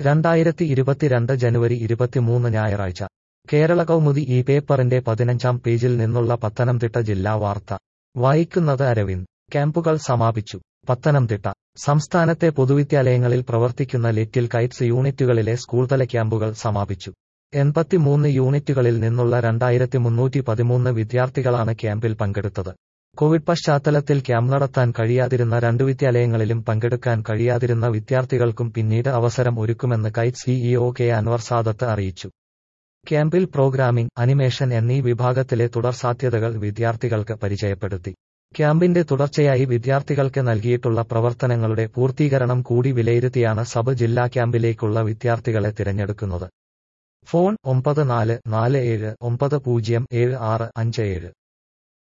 രണ്ടായിരത്തി ഇരുപത്തിരണ്ട് ജനുവരി ഇരുപത്തിമൂന്ന് ഞായറാഴ്ച കേരള കൗമുദി ഈ പേപ്പറിന്റെ പതിനഞ്ചാം പേജിൽ നിന്നുള്ള പത്തനംതിട്ട ജില്ലാ വാർത്ത വായിക്കുന്നത് അരവിന്ദ് ക്യാമ്പുകൾ സമാപിച്ചു പത്തനംതിട്ട സംസ്ഥാനത്തെ പൊതുവിദ്യാലയങ്ങളിൽ പ്രവർത്തിക്കുന്ന ലിറ്റിൽ കൈറ്റ്സ് യൂണിറ്റുകളിലെ സ്കൂൾതല ക്യാമ്പുകൾ സമാപിച്ചു എൺപത്തിമൂന്ന് യൂണിറ്റുകളിൽ നിന്നുള്ള രണ്ടായിരത്തി മുന്നൂറ്റി പതിമൂന്ന് വിദ്യാർത്ഥികളാണ് ക്യാമ്പിൽ പങ്കെടുത്തത് കോവിഡ് പശ്ചാത്തലത്തിൽ ക്യാമ്പ് നടത്താൻ കഴിയാതിരുന്ന രണ്ട് വിദ്യാലയങ്ങളിലും പങ്കെടുക്കാൻ കഴിയാതിരുന്ന വിദ്യാർത്ഥികൾക്കും പിന്നീട് അവസരം ഒരുക്കുമെന്ന് KITE CEO K Anvar Sadath അറിയിച്ചു ക്യാമ്പിൽ പ്രോഗ്രാമിംഗ് അനിമേഷൻ എന്നീ വിഭാഗത്തിലെ തുടർ സാധ്യതകൾ വിദ്യാർത്ഥികൾക്ക് പരിചയപ്പെടുത്തി ക്യാമ്പിന്റെ തുടർച്ചയായി വിദ്യാർത്ഥികൾക്ക് നൽകിയിട്ടുള്ള പ്രവർത്തനങ്ങളുടെ പൂർത്തീകരണം കൂടി വിലയിരുത്തിയാണ് സബ് ജില്ലാ ക്യാമ്പിലേക്കുള്ള വിദ്യാർത്ഥികളെ തിരഞ്ഞെടുക്കുന്നത് ഫോൺ ഒമ്പത് നാല് നാല് ഏഴ് ഒമ്പത് പൂജ്യം ഏഴ് ആറ് അഞ്ച് ഏഴ്